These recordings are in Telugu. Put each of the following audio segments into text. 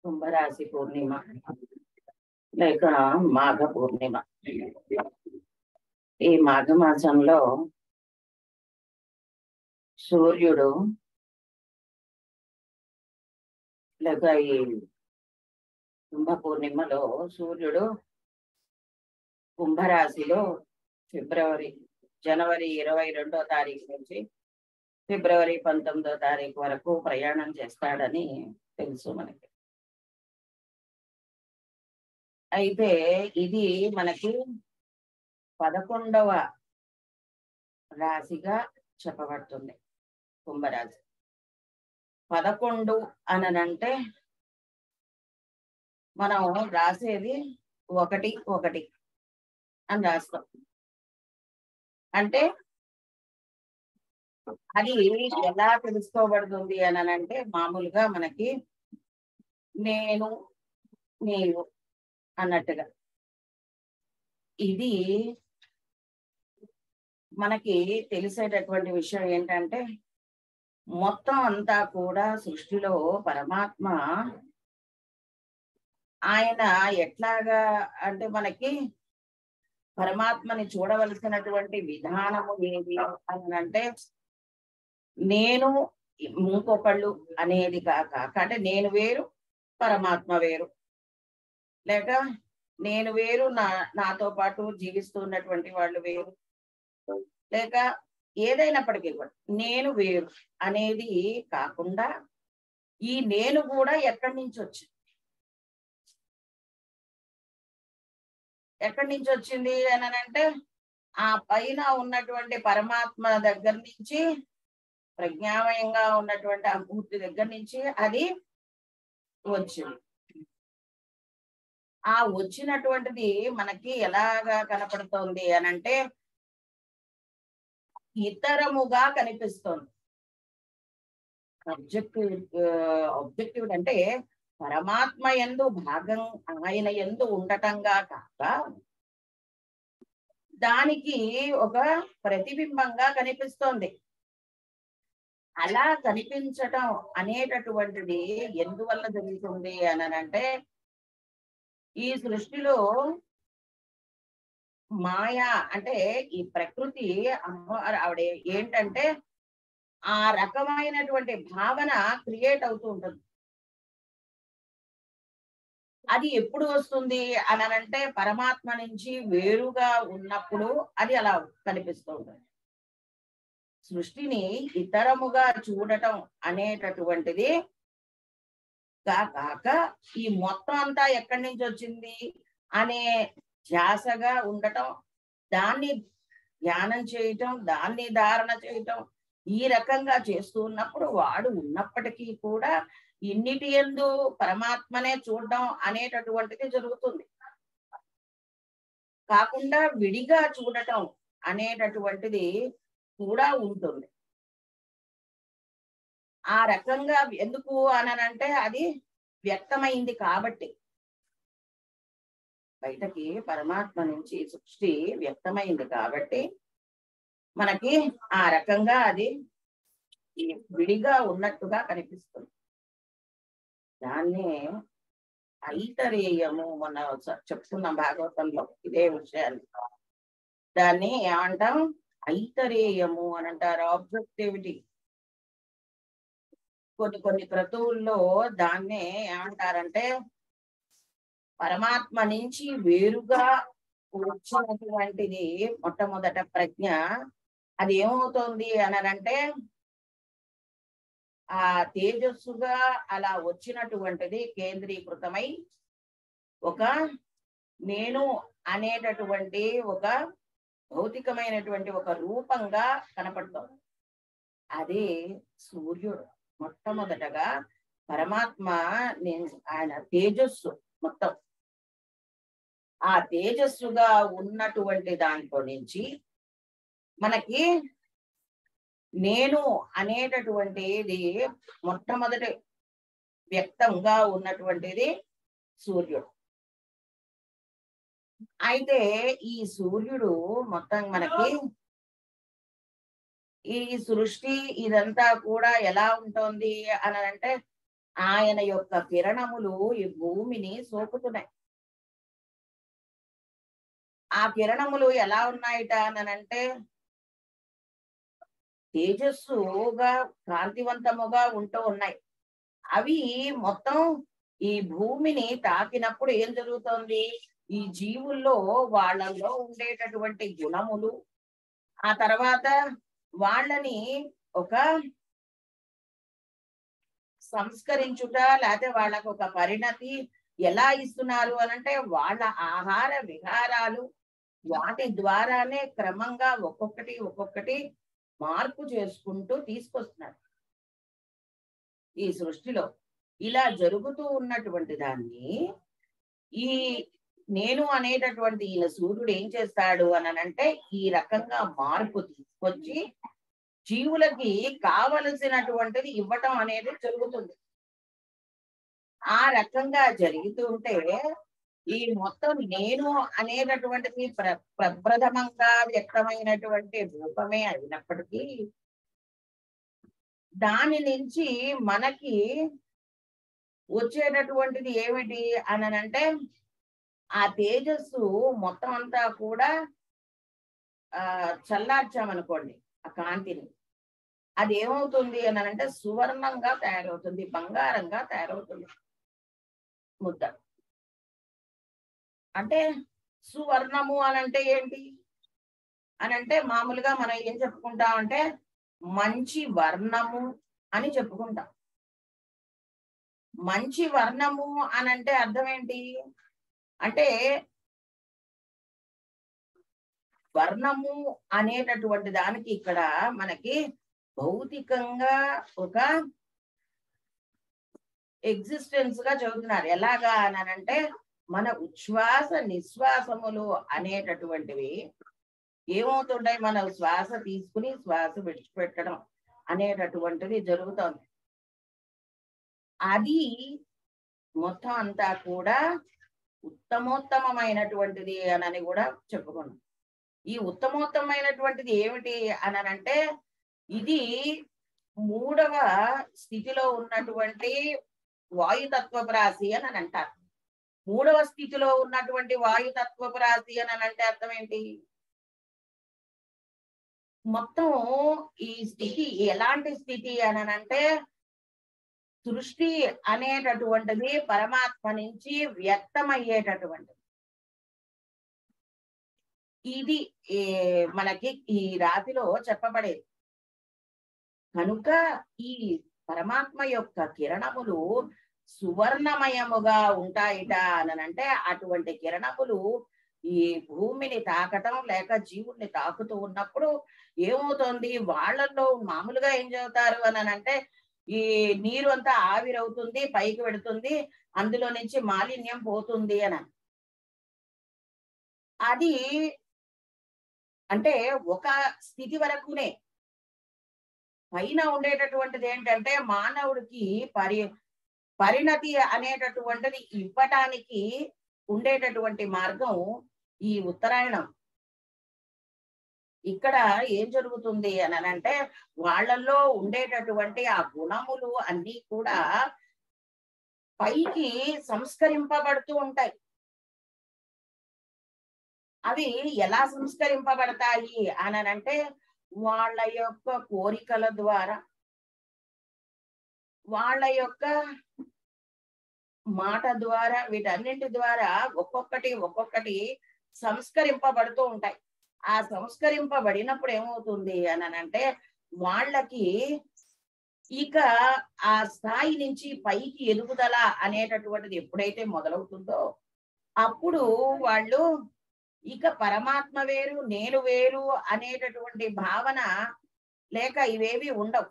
కుంభరాశి పూర్ణిమ లేక మాఘ పూర్ణిమ ఈ మాఘ మాసంలో సూర్యుడు లేక ఈ కుంభ పూర్ణిమలో సూర్యుడు కుంభరాశిలో ఫిబ్రవరి జనవరి ఇరవై రెండో తారీఖు నుంచి ఫిబ్రవరి పంతొమ్మిదో తారీఖు వరకు ప్రయాణం చేస్తాడని తెలుసు మనకి అయితే ఇది మనకి పదకొండవ రాశిగా చెప్పబడుతుంది కుంభరాశి పదకొండు అననంటే మనం రాసేది ఒకటి ఒకటి అని రాస్తాం అంటే అది ఎలా తెలుసుకోబడుతుంది అని అంటే మామూలుగా మనకి నేను నీవు అన్నట్టుగా ఇది మనకి తెలిసేటటువంటి విషయం ఏంటంటే మొత్తం అంతా కూడా సృష్టిలో పరమాత్మ ఆయన ఎట్లాగా అంటే మనకి పరమాత్మని చూడవలసినటువంటి విధానము ఏది అని అంటే నేను ఇంకొకళ్ళు అనేది కాక అంటే నేను వేరు పరమాత్మ వేరు లేక నేను వేరు నా నాతో పాటు జీవిస్తున్నటువంటి వాళ్ళు వేరు లేక ఏదైనప్పటికీ కూడా నేను వేరు అనేది కాకుండా ఈ నేను కూడా ఎక్కడి నుంచి వచ్చింది ఎక్కడి నుంచి వచ్చింది అని అంటే ఆ పైన ఉన్నటువంటి పరమాత్మ దగ్గర నుంచి ప్రజ్ఞామయంగా ఉన్నటువంటి ఆ మూర్తి దగ్గర నుంచి అది వచ్చింది ఆ వచ్చినటువంటిది మనకి ఎలాగా కనపడుతోంది అని అంటే ఇతరముగా కనిపిస్తోంది ఆబ్జెక్టివ్ ఆబ్జెక్టివ్ అంటే పరమాత్మ ఎందు భాగం ఆయన ఎందు ఉండటంగా కాక దానికి ఒక ప్రతిబింబంగా కనిపిస్తోంది అలా కనిపించటం అనేటటువంటిది ఎందువల్ల జరుగుతుంది అని అంటే ఈ సృష్టిలో మాయ అంటే ఈ ప్రకృతి అమ్మవారు ఆవిడ ఏంటంటే ఆ రకమైనటువంటి భావన క్రియేట్ అవుతూ ఉంటుంది అది ఎప్పుడు వస్తుంది అని అంటే పరమాత్మ నుంచి వేరుగా ఉన్నప్పుడు అది అలా కనిపిస్తూ ఉంటుంది సృష్టిని ఇతరముగా చూడటం అనేటటువంటిది కాక ఈ మొత్తం అంతా ఎక్కడి నుంచి వచ్చింది అనే ధ్యాసగా ఉండటం దాన్ని ధ్యానం చేయటం దాన్ని ధారణ చేయటం ఈ రకంగా చేస్తూ ఉన్నప్పుడు వాడు ఉన్నప్పటికీ కూడా ఇన్నిటి ఎందు పరమాత్మనే చూడడం అనేటటువంటిది జరుగుతుంది కాకుండా విడిగా చూడటం అనేటటువంటిది కూడా ఉంటుంది ఆ రకంగా ఎందుకు అనంటే అది వ్యక్తమైంది కాబట్టి బయటకి పరమాత్మ నుంచి సృష్టి వ్యక్తమైంది కాబట్టి మనకి ఆ రకంగా అది విడిగా ఉన్నట్టుగా కనిపిస్తుంది దాన్ని ఐతరేయము మొన్న చెప్తున్నాం భాగవతంలో ఇదే విషయాన్ని దాన్ని ఏమంటాం ఐతరేయము అని అంటారు ఆబ్జెక్టివిటీ కొన్ని కొన్ని క్రతువుల్లో దాన్నే ఏమంటారంటే పరమాత్మ నుంచి వేరుగా వచ్చినటువంటిది మొట్టమొదట ప్రజ్ఞ అది ఏమవుతోంది అనంటే ఆ తేజస్సుగా అలా వచ్చినటువంటిది కేంద్రీకృతమై ఒక నేను అనేటటువంటి ఒక భౌతికమైనటువంటి ఒక రూపంగా కనపడుతోంది అది సూర్యుడు మొట్టమొదటగా పరమాత్మ నేను ఆయన తేజస్సు మొత్తం ఆ తేజస్సుగా ఉన్నటువంటి దాంట్లో నుంచి మనకి నేను అనేటటువంటిది మొట్టమొదటి వ్యక్తంగా ఉన్నటువంటిది సూర్యుడు అయితే ఈ సూర్యుడు మొత్తం మనకి ఈ సృష్టి ఇదంతా కూడా ఎలా ఉంటుంది అని అంటే ఆయన యొక్క కిరణములు ఈ భూమిని సోకుతున్నాయి ఆ కిరణములు ఎలా ఉన్నాయిట అనంటే తేజస్సుగా కాంతివంతముగా ఉంటూ ఉన్నాయి అవి మొత్తం ఈ భూమిని తాకినప్పుడు ఏం జరుగుతోంది ఈ జీవుల్లో వాళ్ళల్లో ఉండేటటువంటి గుణములు ఆ తర్వాత వాళ్ళని ఒక సంస్కరించుట లేకపోతే వాళ్ళకు ఒక పరిణతి ఎలా ఇస్తున్నారు అనంటే వాళ్ళ ఆహార విహారాలు వాటి ద్వారానే క్రమంగా ఒక్కొక్కటి ఒక్కొక్కటి మార్పు చేసుకుంటూ తీసుకొస్తున్నారు ఈ సృష్టిలో ఇలా జరుగుతూ ఉన్నటువంటి దాన్ని ఈ నేను అనేటటువంటి ఈయన సూర్యుడు ఏం చేస్తాడు అని అంటే ఈ రకంగా మార్పు తీసుకొచ్చి జీవులకి కావలసినటువంటిది ఇవ్వటం అనేది జరుగుతుంది ఆ రకంగా జరుగుతుంటే ఈ మొత్తం నేను అనేటటువంటిది ప్ర ప్రప్రథమంగా వ్యక్తమైనటువంటి రూపమే అయినప్పటికీ దాని నుంచి మనకి వచ్చేటటువంటిది ఏమిటి అని అంటే ఆ తేజస్సు మొత్తం అంతా కూడా ఆ చల్లార్చామనుకోండి ఆ కాంతిని అది ఏమవుతుంది అని అంటే సువర్ణంగా తయారవుతుంది బంగారంగా తయారవుతుంది ముద్ద అంటే సువర్ణము అని అంటే ఏంటి అని అంటే మామూలుగా మనం ఏం చెప్పుకుంటాం అంటే మంచి వర్ణము అని చెప్పుకుంటాం మంచి వర్ణము అని అంటే అర్థం ఏంటి అంటే వర్ణము అనేటటువంటి దానికి ఇక్కడ మనకి భౌతికంగా ఒక ఎగ్జిస్టెన్స్ గా చదువుతున్నారు ఎలాగా అని అంటే మన ఉచ్ఛ్వాస నిశ్వాసములు అనేటటువంటివి ఏమవుతుంటాయి మన శ్వాస తీసుకుని శ్వాస విడిచిపెట్టడం అనేటటువంటిది జరుగుతుంది అది మొత్తం అంతా కూడా ఉత్తమోత్తమైనటువంటిది అని కూడా చెప్పుకున్నాం ఈ ఉత్తమోత్తమైనటువంటిది ఏమిటి అని అంటే ఇది మూడవ స్థితిలో ఉన్నటువంటి వాయుతత్వపు రాశి అని అంటారు మూడవ స్థితిలో ఉన్నటువంటి వాయుతత్వపు రాశి అని అంటే అర్థం ఏంటి మొత్తం ఈ స్థితి ఎలాంటి స్థితి అని అంటే సృష్టి అనేటటువంటిది పరమాత్మ నుంచి వ్యక్తమయ్యేటటువంటిది ఇది ఏ, మనకి ఈ రాతిలో చెప్పబడేది కనుక ఈ పరమాత్మ యొక్క కిరణములు సువర్ణమయముగా ఉంటాయిట అని అంటే అటువంటి కిరణములు ఈ భూమిని తాకటం లేక జీవుల్ని తాకుతూ ఉన్నప్పుడు ఏమవుతోంది వాళ్ళల్లో మామూలుగా ఏం చదువుతారు అని అంటే ఈ నీరు అంతా ఆవిరవుతుంది పైకి పెడుతుంది అందులో నుంచి మాలిన్యం పోతుంది అని అది అంటే ఒక స్థితి వరకునే పైన ఉండేటటువంటిది ఏంటంటే మానవుడికి పరి పరిణతి అనేటటువంటిది ఇవ్వటానికి ఉండేటటువంటి మార్గం ఈ ఉత్తరాయణం ఇక్కడ ఏం జరుగుతుంది అని అంటే వాళ్ళల్లో ఉండేటటువంటి ఆ గుణములు అన్ని కూడా పైకి సంస్కరింపబడుతూ ఉంటాయి అవి ఎలా సంస్కరింపబడతాయి అని అంటే వాళ్ళ యొక్క కోరికల ద్వారా వాళ్ళ యొక్క మాట ద్వారా వీటన్నింటి ద్వారా ఒక్కొక్కటి ఒక్కొక్కటి సంస్కరింపబడుతూ ఉంటాయి ఆ సంస్కరింపబడినప్పుడు ఏమవుతుంది అని అంటే వాళ్ళకి ఇక ఆ స్థాయి నుంచి పైకి ఎదుగుదల అనేటటువంటిది ఎప్పుడైతే మొదలవుతుందో అప్పుడు వాళ్ళు ఇక పరమాత్మ వేరు నేను వేరు అనేటటువంటి భావన లేక ఇవేవి ఉండవు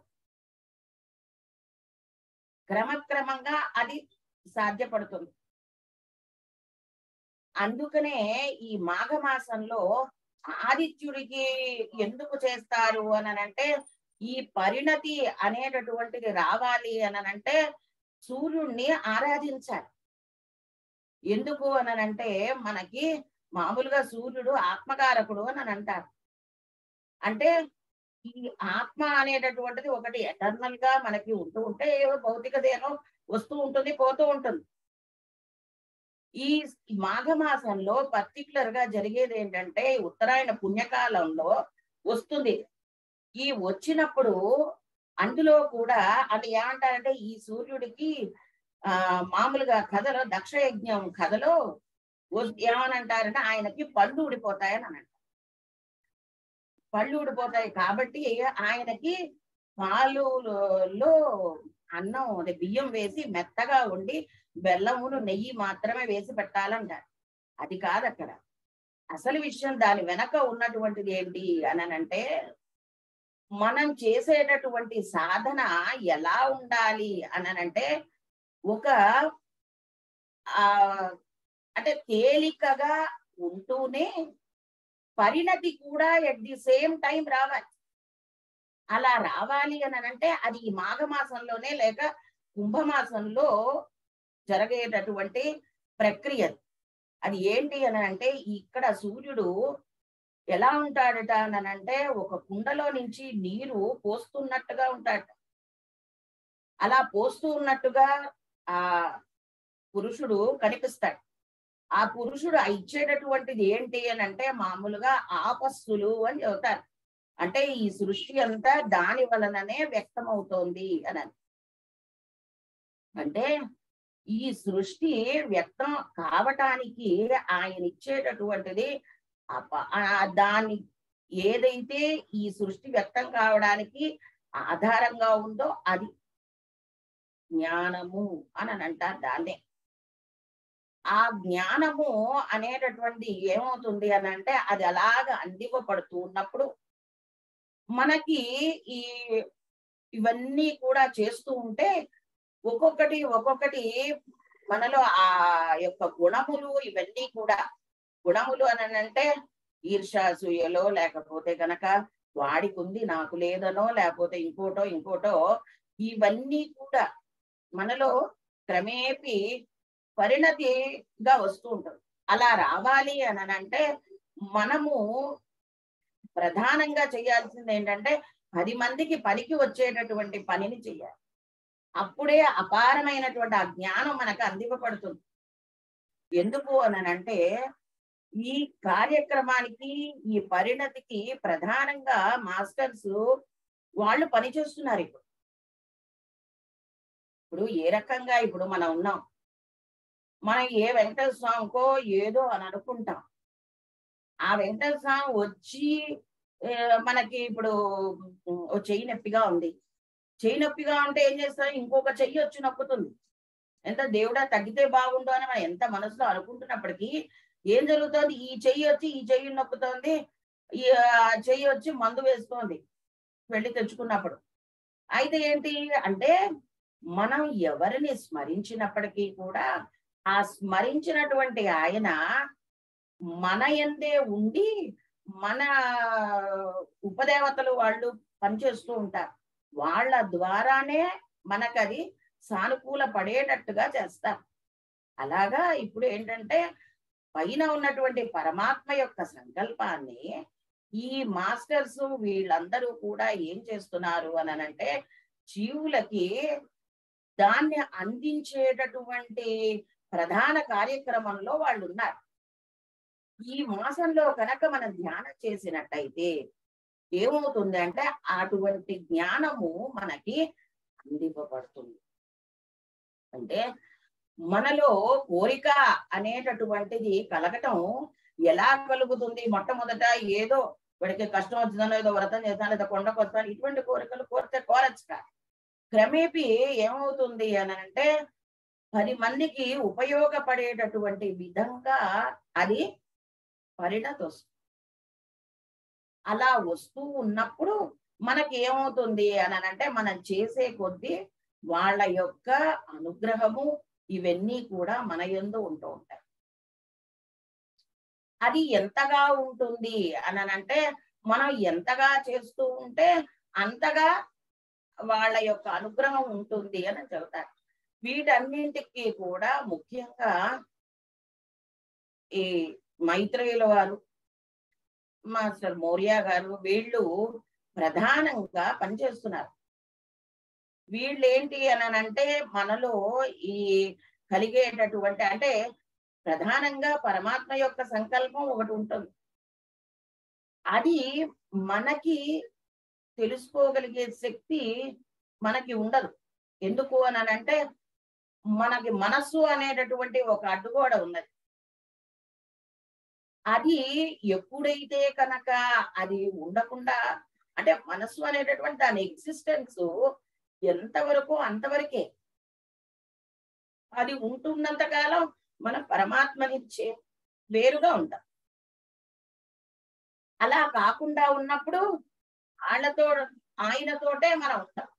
క్రమక్రమంగా అది సాధ్యపడుతుంది అందుకనే ఈ మాఘమాసంలో ఆదిత్యుడికి ఎందుకు చేస్తారు అని అంటే ఈ పరిణతి అనేటటువంటిది రావాలి అని అంటే సూర్యుడిని ఆరాధించాలి ఎందుకు అని అంటే మనకి మామూలుగా సూర్యుడు ఆత్మకారకుడు అని అంటారు అంటే ఈ ఆత్మ అనేటటువంటిది ఒకటి ఎటర్నల్ గా మనకి ఉంటూ ఉంటే ఏవో భౌతిక దేహం వస్తూ ఉంటుంది పోతూ ఉంటుంది ఈ మాఘమాసంలో పర్టికులర్ గా జరిగేది ఏంటంటే ఉత్తరాయణ పుణ్యకాలంలో వస్తుంది ఈ వచ్చినప్పుడు అందులో కూడా అది ఏమంటారంటే ఈ సూర్యుడికి ఆ మామూలుగా కథలో దక్ష యజ్ఞం కథలో వస్- ఏమనంటారంటే ఆయనకి పళ్ళు ఊడిపోతాయని అని అంటారు పళ్ళు ఊడిపోతాయి కాబట్టి ఆయనకి పాలులో అన్నం అదే బియ్యం వేసి మెత్తగా ఉండి బెల్లమును నెయ్యి మాత్రమే వేసి పెట్టాలంటారు అది కాదు అక్కడ అసలు విషయం దాని వెనక ఉన్నటువంటిది ఏంటి అని అంటే మనం చేసేటటువంటి సాధన ఎలా ఉండాలి అని అంటే ఒక ఆ అంటే తేలికగా ఉంటూనే పరిణతి కూడా ఎట్ ది సేమ్ టైం రావాలి అలా రావాలి అని అంటే అది ఈ మాఘమాసంలోనే లేక కుంభమాసంలో జరిగేటటువంటి ప్రక్రియ అది. అది ఏంటి అని అంటే ఇక్కడ సూర్యుడు ఎలా ఉంటాడట అని అంటే ఒక కుండలో నుంచి నీరు పోస్తున్నట్టుగా ఉంటాడట అలా పోస్తూ ఉన్నట్టుగా ఆ పురుషుడు కనిపిస్తాడు ఆ పురుషుడు ఆ ఇచ్చేటటువంటిది ఏంటి అని అంటే మామూలుగా ఆపస్సులు అని చెబుతారు అంటే ఈ సృష్టి అంతా దాని వలననే వ్యక్తమవుతోంది అని అని. అంటే ఈ సృష్టి వ్యక్తం కావటానికి ఆయన ఇచ్చేటటువంటిది అప- ఆ దాన్ని ఏదైతే ఈ సృష్టి వ్యక్తం కావడానికి ఆధారంగా ఉందో అది జ్ఞానము అని అని అంటారు దాన్నే ఆ జ్ఞానము అనేటటువంటి ఏమవుతుంది అని అంటే అది అలాగ అందివ్వబడుతూ ఉన్నప్పుడు మనకి ఈ ఇవన్నీ కూడా చేస్తూ ఉంటే ఒక్కొక్కటి ఒక్కొక్కటి మనలో ఆ యొక్క గుణములు ఇవన్నీ కూడా గుణములు అని అంటే ఈర్షాసూయలో లేకపోతే గనక వాడికి ఉంది నాకు లేదనో లేకపోతే ఇంకోటో ఇంకోటో ఇవన్నీ కూడా మనలో క్రమేపీ పరిణతిగా వస్తూ ఉంటుంది అలా రావాలి అని అంటే మనము ప్రధానంగా చేయాల్సింది ఏంటంటే పది మందికి పనికి వచ్చేటటువంటి పనిని చెయ్యాలి అప్పుడే అపారమైనటువంటి ఆ జ్ఞానం మనకు అందివ్వబడుతుంది ఎందుకు అని అంటే ఈ కార్యక్రమానికి ఈ పరిణతికి ప్రధానంగా మాస్టర్స్ వాళ్ళు పనిచేస్తున్నారు ఇప్పుడు ఇప్పుడు ఏ రకంగా ఇప్పుడు మనం ఉన్నాం మనం ఏ వెంకటేశ్వర స్వామికో ఏదో అని అనుకుంటాం ఆ వెంకటేశ్వర స్వామి వచ్చి ఆ, మనకి ఇప్పుడు ఉమ్, ఓ చెయ్యి నొప్పిగా ఉంది చెయ్యి నొప్పిగా ఉంటే ఏం చేస్తాం ఇంకొక చెయ్యి వచ్చి నొప్పుతుంది ఎంత దేవుడా తగ్గితే బాగుండు అని మనం ఎంత మనసులో అనుకుంటున్నప్పటికీ ఏం జరుగుతోంది ఈ చెయ్యి వచ్చి ఈ చెయ్యి నొక్కుతోంది ఈ ఆ, చెయ్యి వచ్చి మందు వేస్తోంది వెళ్ళి తెచ్చుకున్నప్పుడు అయితే ఏంటి అంటే మనం ఎవరిని స్మరించినప్పటికీ కూడా ఆ స్మరించినటువంటి ఆయన మన ఎందే ఉండి మన ఉపదేవతలు వాళ్ళు పనిచేస్తూ ఉంటారు వాళ్ళ ద్వారానే మనకది సానుకూల పడేటట్టుగా చేస్తారు అలాగా ఇప్పుడు ఏంటంటే పైన ఉన్నటువంటి పరమాత్మ యొక్క సంకల్పాన్ని ఈ మాస్టర్స్ వీళ్ళందరూ కూడా ఏం చేస్తున్నారు అని అంటే జీవులకి దాన్ని అందించేటటువంటి ప్రధాన కార్యక్రమంలో వాళ్ళు ఉన్నారు ఈ మాసంలో కనుక మనం ధ్యానం చేసినట్టయితే ఏమవుతుంది అంటే అటువంటి జ్ఞానము మనకి అందివ్వబడుతుంది అంటే మనలో కోరిక అనేటటువంటిది కలగటం ఎలా కలుగుతుంది మొట్టమొదట ఏదో వాడికి కష్టం వచ్చిందనో ఏదో వ్రతం చేస్తాను లేదా కొండకు వస్తాను ఇటువంటి కోరికలు కోరితే కోరచ్చు కాదు క్రమేపీ ఏమవుతుంది అని అంటే పది మందికి ఉపయోగపడేటటువంటి విధంగా అది పరిణతి వస్తుంది అలా వస్తూ ఉన్నప్పుడు మనకి ఏమవుతుంది అని అంటే మనం చేసే కొద్దీ వాళ్ళ యొక్క అనుగ్రహము ఇవన్నీ కూడా మన యందు ఉంటూ ఉంటాయి అది ఎంతగా ఉంటుంది అని అంటే మనం ఎంతగా చేస్తూ ఉంటే అంతగా వాళ్ళ యొక్క అనుగ్రహం ఉంటుంది అని చెబుతారు వీటన్నింటికి కూడా ముఖ్యంగా ఈ మైత్రేయుల వారు మాస్టర్ మౌర్య గారు వీళ్ళు ప్రధానంగా పనిచేస్తున్నారు వీళ్ళు ఏంటి అని అంటే మనలో ఈ కలిగేటటువంటి అంటే ప్రధానంగా పరమాత్మ యొక్క సంకల్పం ఒకటి ఉంటుంది అది మనకి తెలుసుకోగలిగే శక్తి మనకి ఉండదు ఎందుకు అని అంటే మనకి మనస్సు అనేటటువంటి ఒక అడ్డుగోడ ఉన్నది అది ఎప్పుడైతే కనుక అది ఉండకుండా అంటే మనస్సు అనేటటువంటి దాని ఎగ్జిస్టెన్స్ ఎంతవరకు అంతవరకే అది ఉంటున్నంత కాలం మనం పరమాత్మనిచ్చే వేరుగా ఉంటాం అలా కాకుండా ఉన్నప్పుడు వాళ్ళతో ఆయనతోటే మనం ఉంటాం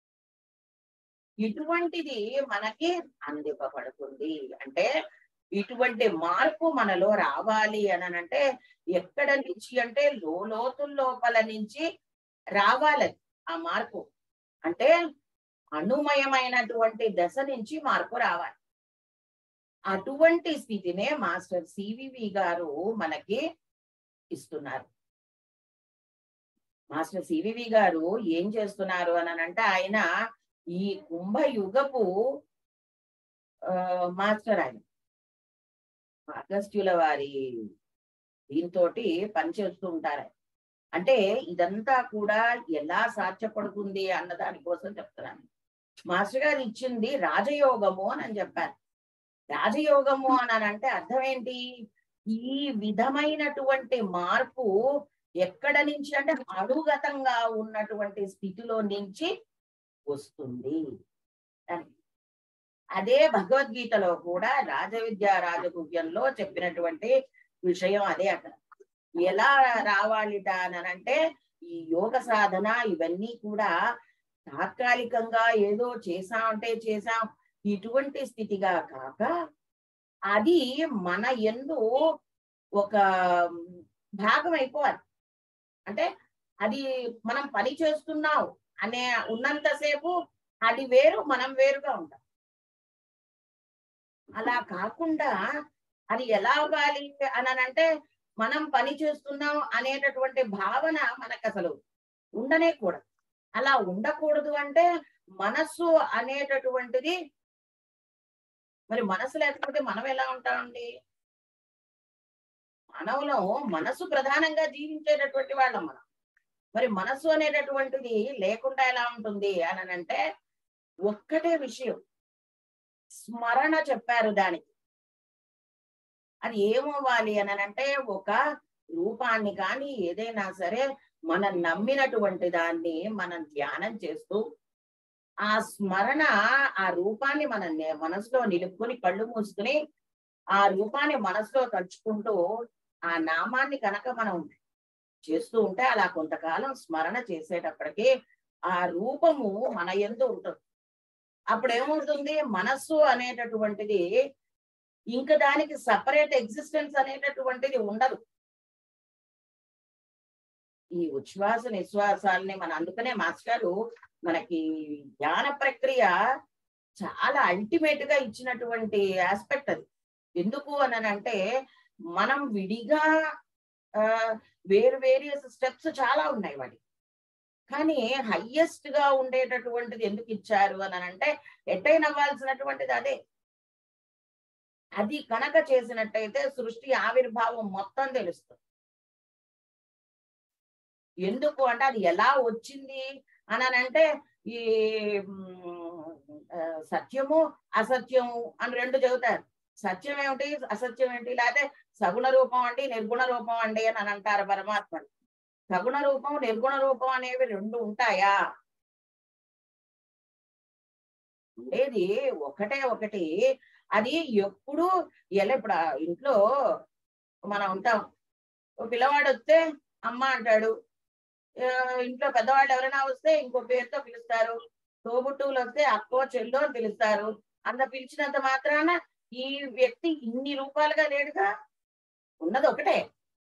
ఇటువంటిది మనకి అందింపబడుతుంది అంటే ఇటువంటి మార్పు మనలో రావాలి అని అంటే ఎక్కడ నుంచి అంటే లోతుల లోపల నుంచి రావాలి ఆ మార్పు అంటే అణుమయమైనటువంటి దశ నుంచి మార్పు రావాలి అటువంటి స్థితినే మాస్టర్ సివివి గారు మనకి ఇస్తున్నారు మాస్టర్ సివివి గారు ఏం చేస్తున్నారు అని అంటే ఆయన ఈ కుంభయుగపు ఆ, మాస్టర్ ఆయన అగస్త్యుల వారి దీంతో పనిచేస్తూ ఉంటారు ఆయన. అంటే ఇదంతా కూడా ఎలా సాధ్యపడుతుంది అన్న దానికోసం చెప్తున్నాను మాస్టర్ గారు ఇచ్చింది రాజయోగము అని అని చెప్పారు రాజయోగము అని అంటే అర్థం ఏంటి ఈ విధమైనటువంటి మార్పు ఎక్కడ నుంచి అంటే అణుగతంగా ఉన్నటువంటి స్థితిలో నుంచి వస్తుంది అని అదే భగవద్గీతలో కూడా రాజవిద్యా రాజగుహ్యంలో చెప్పినటువంటి విషయం అదే అక్కడ ఎలా రావాలిట అని అంటే ఈ యోగ సాధన ఇవన్నీ కూడా తాత్కాలికంగా ఏదో చేసామంటే చేసాం ఇటువంటి స్థితిగా కాక అది మన ఎందు ఒక భాగం అయిపోవాలి అంటే అది మనం పని చేస్తున్నాం అనే ఉన్నంతసేపు అది వేరు మనం వేరుగా ఉంటాం అలా కాకుండా అది ఎలా అవ్వాలి అని అంటే మనం పని చేస్తున్నాం అనేటటువంటి భావన మనకు అసలు ఉండనే కూడదు అలా ఉండకూడదు అంటే మనస్సు అనేటటువంటిది మరి మనసు లేకపోతే మనం ఎలా ఉంటామండి మనలో మనసు ప్రధానంగా జీవించేటటువంటి వాళ్ళం మనం మరి మనసు అనేటటువంటిది లేకుండా ఎలా ఉంటుంది అని అంటే ఒక్కటే విషయం స్మరణ చెప్పారు దానికి అది ఏమవ్వాలి అని అంటే ఒక రూపాన్ని కానీ ఏదైనా సరే మనం నమ్మినటువంటి దాన్ని మనం ధ్యానం చేస్తూ ఆ స్మరణ ఆ రూపాన్ని మనం నే- మనసులో నిలుపుకొని కళ్ళు మూసుకుని ఆ రూపాన్ని మనసులో తలుచుకుంటూ ఆ నామాన్ని కనుక మనం చేస్తూ ఉంటే అలా కొంతకాలం స్మరణ చేసేటప్పటికి ఆ రూపము మన ఎందు ఉంటుంది అప్పుడు ఏమవుతుంది మనస్సు అనేటటువంటిది ఇంకా దానికి సపరేట్ ఎగ్జిస్టెన్స్ అనేటటువంటిది ఉండదు ఈ ఉచ్ఛ్వాస నిశ్వాసాలని మన అందుకనే మాస్టర్ గారు మనకి ధ్యాన ప్రక్రియ చాలా అల్టిమేట్ గా ఇచ్చినటువంటి ఆస్పెక్ట్ అది ఎందుకు అని అంటే మనం విడిగా ఆ, వేరు వేరియస్ స్టెప్స్ చాలా ఉన్నాయి వాటి కానీ హయ్యెస్ట్ గా ఉండేటటువంటిది ఎందుకు ఇచ్చారు అని అంటే ఎట్టైన అవ్వాల్సినటువంటిది అదే అది కనుక చేసినట్టయితే సృష్టి ఆవిర్భావం మొత్తం తెలుస్తుంది ఎందుకు అంటే అది ఎలా వచ్చింది అని అంటే ఈ మ్, ఆ, సత్యము అసత్యము అని రెండు చెబుతారు సత్యం ఏమిటి అసత్యం ఏంటి లేకపోతే సగుణ రూపం అండి నిర్గుణ రూపం అండి అని అని అంటారు పరమాత్మ సగుణ రూపం నిర్గుణ రూపం అనేవి రెండు ఉంటాయా ఉండేది ఒకటే ఒకటి అది ఎప్పుడు ఎలా ఇప్పుడు ఆ ఇంట్లో మనం ఉంటాం ఓ పిల్లవాడు వస్తే అమ్మ అంటాడు ఆ, ఇంట్లో పెద్దవాళ్ళు ఎవరైనా వస్తే ఇంకో పేరుతో పిలుస్తారు తోబుట్టువులు వస్తే అక్కో చెల్లో అని పిలుస్తారు అంత పిలిచినంత మాత్రాన ఈ వ్యక్తి ఇన్ని రూపాలుగా లేడుగా ఉన్నది ఒకటే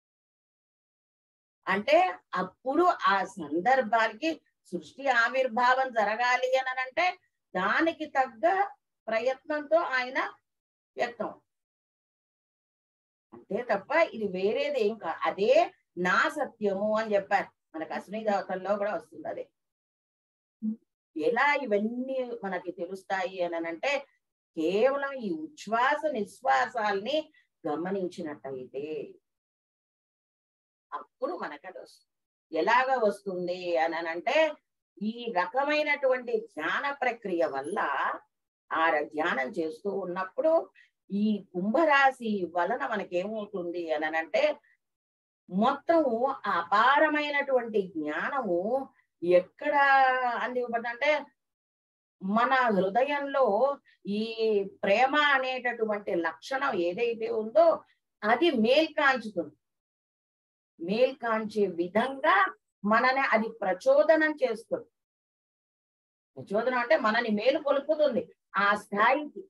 అంటే అప్పుడు ఆ సందర్భానికి సృష్టి ఆవిర్భావం జరగాలి అని అంటే దానికి తగ్గ ప్రయత్నంతో ఆయన వ్యక్తం అంతే తప్ప ఇది వేరేది ఏం కా అదే నా సత్యము అని చెప్పారు మనకు అశ్విని దేవతల్లో కూడా వస్తుంది అదే ఎలా ఇవన్నీ మనకి తెలుస్తాయి అని అంటే కేవలం ఈ ఉచ్ఛ్వాస నిశ్వాసాల్ని గమనించినట్టయితే అప్పుడు మనకు అది వస్తుంది ఎలాగ వస్తుంది అని అంటే ఈ రకమైనటువంటి ధ్యాన ప్రక్రియ వల్ల ఆ ర- ధ్యానం చేస్తూ ఉన్నప్పుడు ఈ కుంభరాశి వలన మనకేమవుతుంది అని అంటే మొత్తము ఆ అపారమైనటువంటి జ్ఞానము ఎక్కడ అందివ్వబడిందంటే మన హృదయంలో ఈ ప్రేమ అనేటటువంటి లక్షణం ఏదైతే ఉందో అది మేల్కాంచుతుంది మేల్కాంచే విధంగా మనని అది ప్రచోదనం చేస్తుంది ప్రచోదనం అంటే మనని మేలు కొలుపుతుంది ఆ స్థాయికి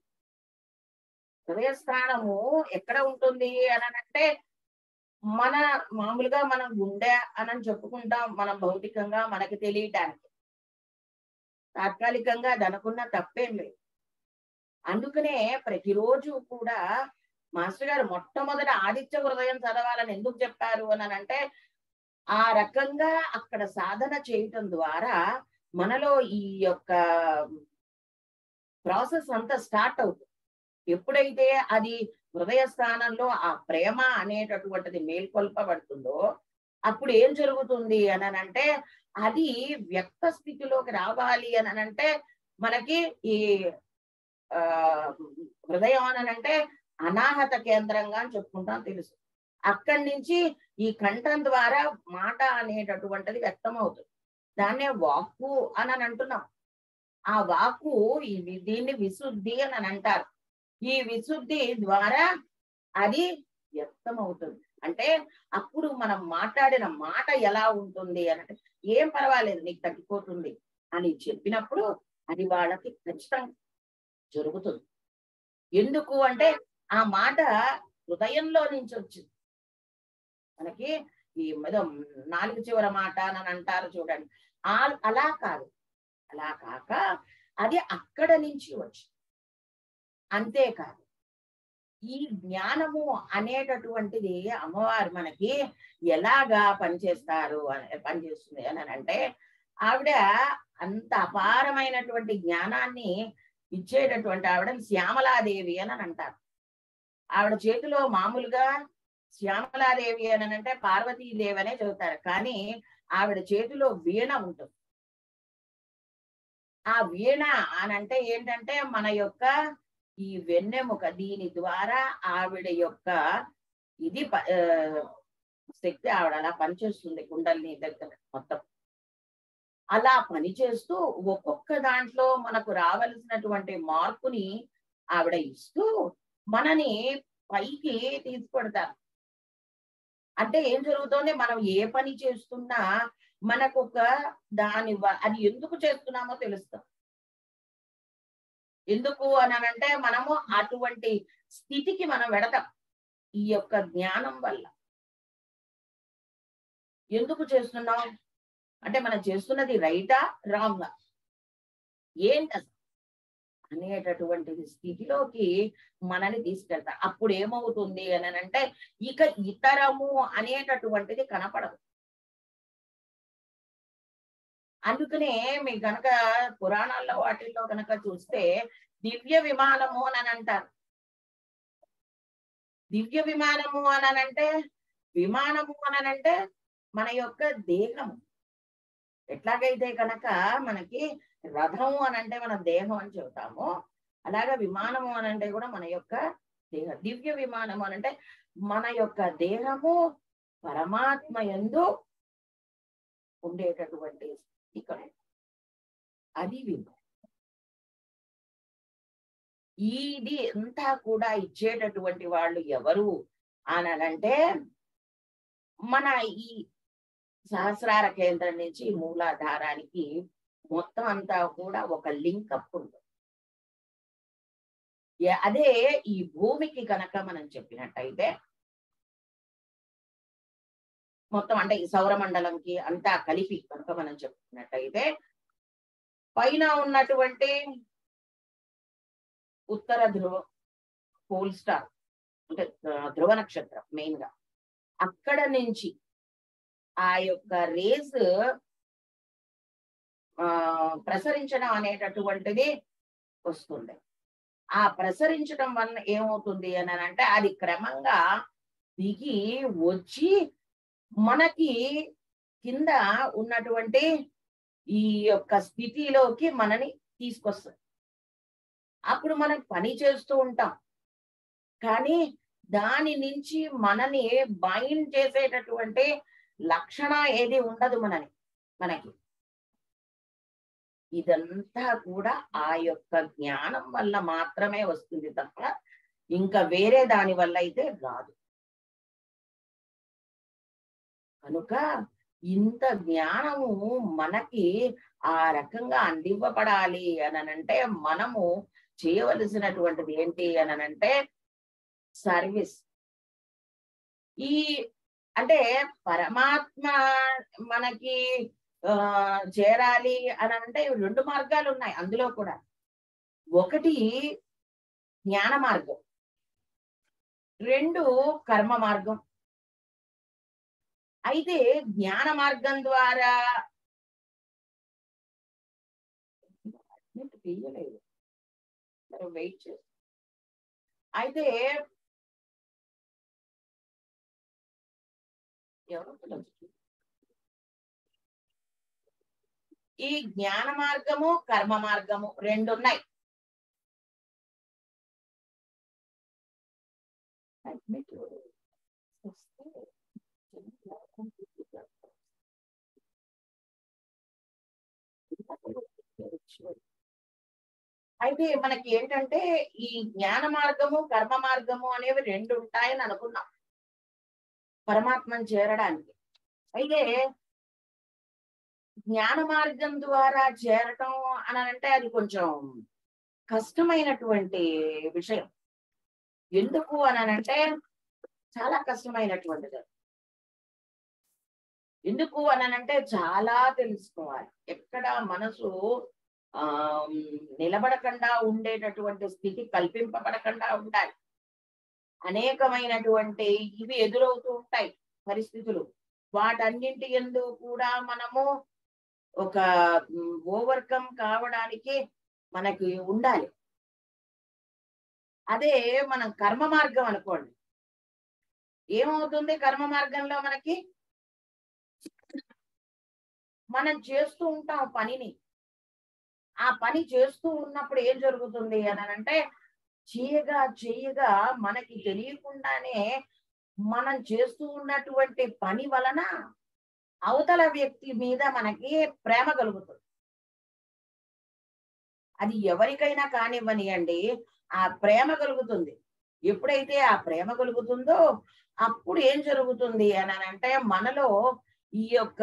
హృదయ స్థానము ఎక్కడ ఉంటుంది అని అంటే మన మామూలుగా మనం గుండె అని చెప్పుకుంటాం మనం భౌతికంగా మనకి తెలియటానికి తాత్కాలికంగా అది అనుకున్న తప్పేం లేదు అందుకనే ప్రతిరోజు కూడా మాస్టర్ గారు మొట్టమొదట ఆదిత్య హృదయం చదవాలని ఎందుకు చెప్పారు అని అంటే ఆ రకంగా అక్కడ సాధన చేయటం ద్వారా మనలో ఈ యొక్క ప్రాసెస్ అంతా స్టార్ట్ అవుతుంది ఎప్పుడైతే అది హృదయ స్థానంలో ఆ ప్రేమ అనేటటువంటిది మేల్కొల్పబడుతుందో అప్పుడు ఏం జరుగుతుంది అని అంటే అది వ్యక్త స్థితిలోకి రావాలి అని అంటే మనకి ఈ ఆ హృదయం అని అంటే అనాహత కేంద్రంగా అని చెప్పుకుంటాం తెలుసు అక్కడి నుంచి ఈ కంఠం ద్వారా మాట అనేటటువంటిది వ్యక్తం అవుతుంది దాన్నే వాక్కు అని అని అంటున్నాం ఆ వాక్కు ఈ వి- దీన్ని విశుద్ధి అని అని అంటారు ఈ విశుద్ధి ద్వారా అది వ్యక్తం అవుతుంది అంటే అప్పుడు మనం మాట్లాడిన మాట ఎలా ఉంటుంది అని అంటే ఏం పర్వాలేదు నీకు తగ్గిపోతుంది అని చెప్పినప్పుడు అది వాళ్ళకి ఖచ్చితంగా జరుగుతుంది ఎందుకు అంటే ఆ మాట హృదయంలో నుంచి వచ్చింది మనకి ఈ ఏదో నాలుగు చివర మాట అని అంటారు చూడండి ఆ అలా కాదు అలా కాక అది అక్కడ నుంచి వచ్చింది అంతేకాదు ఈ జ్ఞానము అనేటటువంటిది అమ్మవారు మనకి ఎలాగా పనిచేస్తారు అని పనిచేస్తుంది అని అంటే ఆవిడ అంత అపారమైనటువంటి జ్ఞానాన్ని ఇచ్చేటటువంటి ఆవిడ శ్యామలాదేవి అని అంటారు ఆవిడ చేతిలో మామూలుగా శ్యామలాదేవి అని అంటే పార్వతీదేవి అనే చెబుతారు కానీ ఆవిడ చేతిలో వీణ ఉంటుంది ఆ వీణ అని అంటే ఏంటంటే మన యొక్క ఈ వెన్నెముక దీని ద్వారా ఆవిడ యొక్క ఇది ప- ఆ, శక్తి ఆవిడ అలా పనిచేస్తుంది కుండల్ని దగ్గర మొత్తం అలా పనిచేస్తూ ఒక్కొక్క దాంట్లో మనకు రావలసినటువంటి మార్పుని ఆవిడ ఇస్తూ మనని పైకి తీసుకొడతారు అంటే ఏం జరుగుతోంది మనం ఏ పని చేస్తున్నా మనకు ఒక దాని వ- అది ఎందుకు చేస్తున్నామో తెలుస్తాం ఎందుకు అని అంటే మనము అటువంటి స్థితికి మనం వెడతాం ఈ యొక్క జ్ఞానం వల్ల ఎందుకు చేస్తున్నాం అంటే మనం చేస్తున్నది రైటా రాంగా ఏంటి అసలు అనేటటువంటి స్థితిలోకి మనని తీసుకెళ్తారు అప్పుడు ఏమవుతుంది అని అంటే ఇక ఇతరము అనేటటువంటిది కనపడదు అందుకనే మీకు గనక పురాణాల్లో వాటిల్లో కనుక చూస్తే దివ్య విమానము అని అంటారు దివ్య విమానము అని అంటే విమానము అని అంటే మన యొక్క దేహము ఎట్లాగైతే కనుక మనకి రథము అని అంటే మన దేహం అని చెబుతాము అలాగే విమానము అని అంటే కూడా మన యొక్క దేహ దివ్య విమానము అని అంటే మన యొక్క దేహము పరమాత్మ ఎందు ఉండేటటువంటి ఇక్కడ అది విమానం ఇది అంతా కూడా ఇచ్చేటటువంటి వాళ్ళు ఎవరు అని అంటే మన ఈ సహస్రార కేంద్రం నుంచి మూలాధారానికి మొత్తం అంతా కూడా ఒక లింక్ అప్ ఉంటుంది ఏ- అదే ఈ భూమికి కనుక మనం చెప్పినట్టయితే మొత్తం అంటే ఈ సౌరమండలంకి అంతా కలిపి కనుక మనం చెప్పుకున్నట్టయితే పైన ఉన్నటువంటి ఉత్తర ధ్రువ పోల్ స్టార్ అంటే ఆ, ధ్రువ నక్షత్రం మెయిన్ గా అక్కడ నుంచి ఆ యొక్క రేస్ ఆ ప్రసరించడం అనేటటువంటిది వస్తుంది ఆ ప్రసరించడం వల్ల ఏమవుతుంది అని అంటే అది క్రమంగా దిగి వచ్చి మనకి కింద ఉన్నటువంటి ఈ యొక్క స్థితిలోకి మనని తీసుకొస్తుంది అప్పుడు మనం పని చేస్తూ ఉంటాం కానీ దాని నుంచి మనని బైండ్ చేసేటటువంటి లక్షణ ఏది ఉండదు మనని మనకి ఇదంతా కూడా ఆ యొక్క జ్ఞానం వల్ల మాత్రమే వస్తుంది తప్ప ఇంకా వేరే దాని వల్ల అయితే రాదు కనుక ఇంత జ్ఞానము మనకి ఆ రకంగా అందివ్వబడాలి అని అంటే మనము చేయవలసినటువంటిది ఏంటి అని అంటే సర్వీస్ ఈ అంటే పరమాత్మ మనకి ఆ చేరాలి అని అంటే రెండు మార్గాలు ఉన్నాయి అందులో కూడా ఒకటి జ్ఞాన మార్గం రెండు కర్మ మార్గం అయితే జ్ఞాన మార్గం ద్వారా తీయలేదు వెయిట్ చేసి అయితే ఎవరో పిలవచ్చు. ఈ జ్ఞాన మార్గము కర్మ మార్గము రెండు ఉన్నాయి అయితే మనకి ఏంటంటే ఈ జ్ఞాన మార్గము కర్మ మార్గము అనేవి రెండు ఉంటాయని అనుకున్నాం పరమాత్మను చేరడానికి అయితే జ్ఞాన మార్గం ద్వారా చేరటం అని అంటే అది కొంచెం కష్టమైనటువంటి విషయం ఎందుకు అని అంటే చాలా కష్టమైనటువంటిది ఎందుకు అని అంటే చాలా తెలుసుకోవాలి ఎక్కడ మనసు ఆ నిలబడకుండా ఉండేటటువంటి స్థితి కల్పింపబడకుండా ఉండాలి అనేకమైనటువంటి ఇవి ఎదురవుతూ ఉంటాయి పరిస్థితులు వాటన్నింటి ఎందు కూడా మనము ఒక ఓవర్కమ్ కావడానికి మనకి ఉండాలి అదే మనం కర్మ మార్గం అనుకోండి ఏమవుతుంది కర్మ మార్గంలో మనకి మనం చేస్తూ ఉంటాం పనిని ఆ పని చేస్తూ ఉన్నప్పుడు ఏం జరుగుతుంది అని అంటే చేయగా చేయగా మనకి తెలియకుండానే మనం చేస్తూ ఉన్నటువంటి పని వలన అవతల వ్యక్తి మీద మనకి ప్రేమ కలుగుతుంది అది ఎవరికైనా కానివ్వనియండి ఆ ప్రేమ కలుగుతుంది ఎప్పుడైతే ఆ ప్రేమ కలుగుతుందో అప్పుడు ఏం జరుగుతుంది అని అంటే మనలో ఈ యొక్క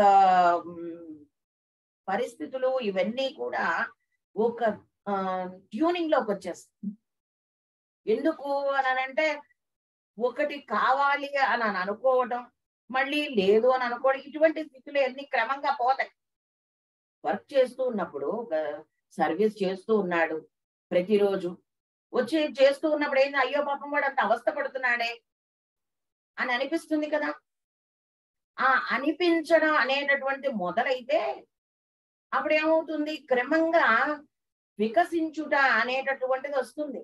పరిస్థితులు ఇవన్నీ కూడా ఒక ట్యూనింగ్ లోకి వచ్చేస్తాయి ఎందుకు అని అంటే ఒకటి కావాలి అని అని అనుకోవడం మళ్ళీ లేదు అని అనుకోవడం ఇటువంటి స్థితులు అన్ని క్రమంగా పోతాయి వర్క్ చేస్తూ ఉన్నప్పుడు సర్వీస్ చేస్తూ ఉన్నాడు ప్రతిరోజు వచ్చి చేస్తూ ఉన్నప్పుడు ఏంది అయ్యో పాపం వాడు అంత అవస్థ పడుతున్నాడే అని అనిపిస్తుంది కదా ఆ అనిపించడం అనేటటువంటి మొదలైతే అప్పుడు ఏమవుతుంది క్రమంగా వికసించుట అనేటటువంటిది వస్తుంది